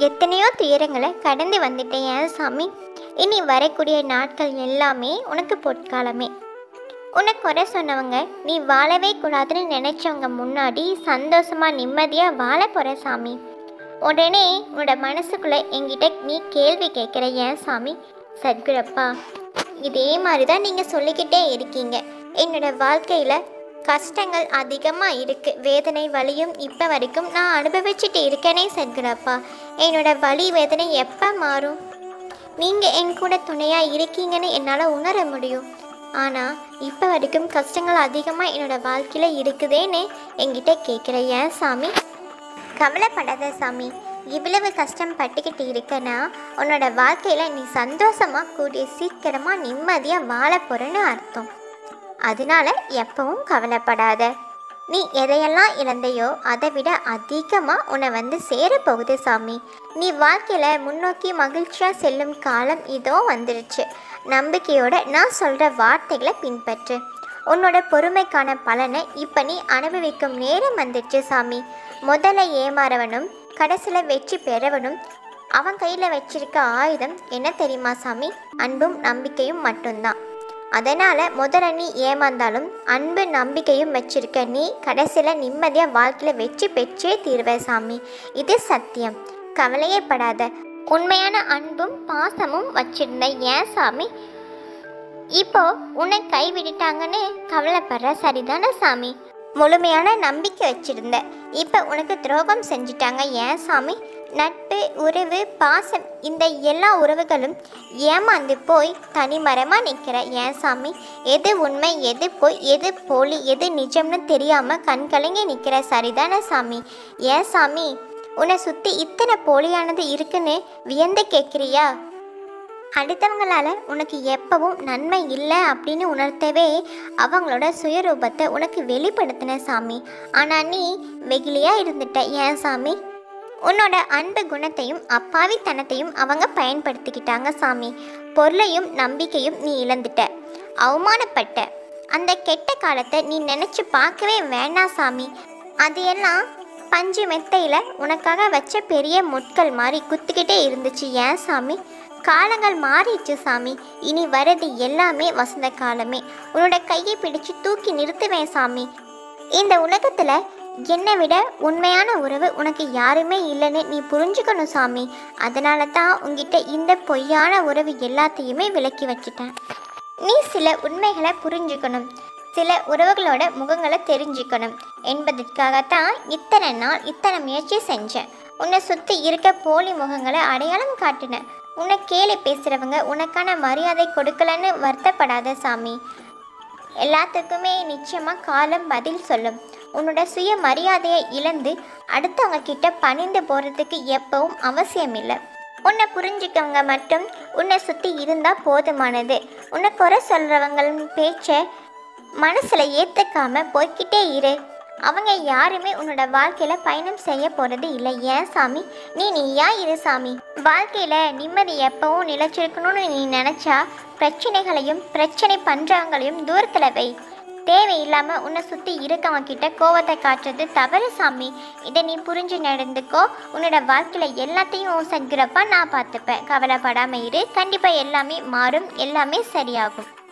எத்தனையோ துயரங்களை கடந்து வந்துட்டேன் ஏன் சாமி இனி வரக்கூடிய நாட்கள் எல்லாமே உனக்கு பொற்காலமே உன்னை குறை சொன்னவங்க நீ வாழவே கூடாதுன்னு நினைச்சவங்க முன்னாடி சந்தோஷமா நிம்மதியா வாழ போற சாமி உடனே உன்னோட மனசுக்குள்ள என்கிட்ட நீ கேள்வி கேட்குற ஏன் சாமி சத்குரப்பா இதே மாதிரி தான் நீங்கள் சொல்லிக்கிட்டே இருக்கீங்க என்னோட வாழ்க்கையில் கஷ்டங்கள் அதிகமாக இருக்குது வேதனை வலியும் இப்போ வரைக்கும் நான் அனுபவிச்சுட்டு இருக்கேனே சத்குரப்பா என்னோட வலி வேதனை எப்போ மாறும் நீங்கள் என் கூட துணையாக இருக்கீங்கன்னு என்னால் உணர முடியும் ஆனால் இப்போ வரைக்கும் கஷ்டங்கள் அதிகமாக என்னோட வாழ்க்கையில் இருக்குதேன்னு என்கிட்ட கேட்குற ஏன் சாமி கவலைப்படாத சாமி இவ்வளவு கஷ்டம் பட்டுக்கிட்டு இருக்கனா உன்னோட வாழ்க்கையில் நீ சந்தோஷமாக கூடிய சீக்கிரமாக நிம்மதியாக வாழ போகிறேன்னு அர்த்தம் அதனால எப்பவும் கவலைப்படாத நீ எதையெல்லாம் இழந்தையோ அதை விட அதிகமாக உன்னை வந்து சேரப்போகுது சாமி நீ வாழ்க்கையில் முன்னோக்கி மகிழ்ச்சியாக செல்லும் காலம் இதோ வந்துருச்சு நம்பிக்கையோட நான் சொல்கிற வார்த்தைகளை பின்பற்று உன்னோட பொறுமைக்கான பலனை இப்போ நீ அனுபவிக்கும் நேரம் வந்துச்சு சாமி முதல்ல ஏமாறவனும் கடைசியில் வெற்றி பெறவனும் அவன் கையில் வச்சிருக்க ஆயுதம் என்ன தெரியுமா சாமி அன்பும் நம்பிக்கையும் மட்டும்தான் அதனால் முதல்ல நீ ஏமாந்தாலும் அன்பு நம்பிக்கையும் வச்சிருக்க நீ கடைசியில் நிம்மதியாக வாழ்க்கையில் வெற்றி பெற்றே தீர்வே சாமி இது சத்தியம் கவலையே படாத உண்மையான அன்பும் பாசமும் வச்சிருந்த ஏன் சாமி இப்போ உன்னை கைவிட்டுட்டாங்கன்னு கவலைப்படுற சரிதானே சாமி முழுமையான நம்பிக்கை வச்சிருந்த இப்போ உனக்கு துரோகம் செஞ்சிட்டாங்க ஏன் சாமி நட்பு உறவு பாசம் இந்த எல்லா உறவுகளும் ஏமாந்து போய் தனிமரமாக நிற்கிற ஏன் சாமி எது உண்மை எது போய் எது போலி எது நிஜம்னு தெரியாமல் கண்கலங்கி நிற்கிற சரிதானே சாமி ஏன் சாமி உன்னை சுற்றி இத்தனை போலியானது இருக்குன்னு வியந்து கேட்குறியா அடுத்தவங்களால உனக்கு எப்பவும் நன்மை இல்லை அப்படின்னு உணர்த்தவே அவங்களோட சுயரூபத்தை உனக்கு வெளிப்படுத்தின சாமி ஆனால் நீ வெகிலியாக இருந்துட்ட ஏன் சாமி உன்னோட அன்பு குணத்தையும் அப்பாவித்தனத்தையும் அவங்க பயன்படுத்திக்கிட்டாங்க சாமி பொருளையும் நம்பிக்கையும் நீ இழந்துட்ட அவமானப்பட்ட அந்த கெட்ட காலத்தை நீ நினச்சி பார்க்கவே வேண்டாம் சாமி அது எல்லாம் பஞ்சு மெத்தையில் உனக்காக வச்ச பெரிய முட்கள் மாதிரி குத்திக்கிட்டே இருந்துச்சு ஏன் சாமி காலங்கள் மாறிடுச்சு சாமி இனி வரது எல்லாமே வசந்த காலமே உன்னோட கையை பிடிச்சு தூக்கி நிறுத்துவேன் சாமி இந்த உலகத்தில் என்னை விட உண்மையான உறவு உனக்கு யாருமே இல்லைன்னு நீ புரிஞ்சுக்கணும் சாமி அதனால தான் உங்ககிட்ட இந்த பொய்யான உறவு எல்லாத்தையுமே விலக்கி வச்சுட்டேன் நீ சில உண்மைகளை புரிஞ்சுக்கணும் சில உறவுகளோட முகங்களை தெரிஞ்சுக்கணும் என்பதற்காகத்தான் இத்தனை நாள் இத்தனை முயற்சி செஞ்சேன் உன்னை சுற்றி இருக்க போலி முகங்களை அடையாளம் காட்டினேன் உன்னை கேலி பேசுகிறவங்க உனக்கான மரியாதை கொடுக்கலன்னு வருத்தப்படாத சாமி எல்லாத்துக்குமே நிச்சயமாக காலம் பதில் சொல்லும் உன்னோட சுய மரியாதையை இழந்து அடுத்தவங்க கிட்ட பணிந்து போகிறதுக்கு எப்பவும் அவசியம் இல்லை உன்னை புரிஞ்சுக்கவங்க மட்டும் உன்னை சுற்றி இருந்தால் போதுமானது உன்னை குறை சொல்கிறவங்க பேச்சை மனசில் ஏற்றுக்காம போய்க்கிட்டே இரு அவங்க யாருமே உன்னோட வாழ்க்கையில் பயணம் செய்ய போகிறது இல்லை ஏன் சாமி நீ நீயா இரு சாமி வாழ்க்கையில் நிம்மதி எப்பவும் நிலைச்சிருக்கணும்னு நீ நினச்சா பிரச்சனைகளையும் பிரச்சனை பண்ணுறவங்களையும் தூரத்தில் வை தேவையில்லாமல் உன்னை சுற்றி இருக்கவங்க கிட்ட கோவத்தை காட்டுறது தவறு சாமி இதை நீ புரிஞ்சு நடந்துக்கோ உன்னோட வாழ்க்கையில் எல்லாத்தையும் சங்கிறப்ப நான் பார்த்துப்பேன் கவலைப்படாமல் இரு கண்டிப்பாக எல்லாமே மாறும் எல்லாமே சரியாகும்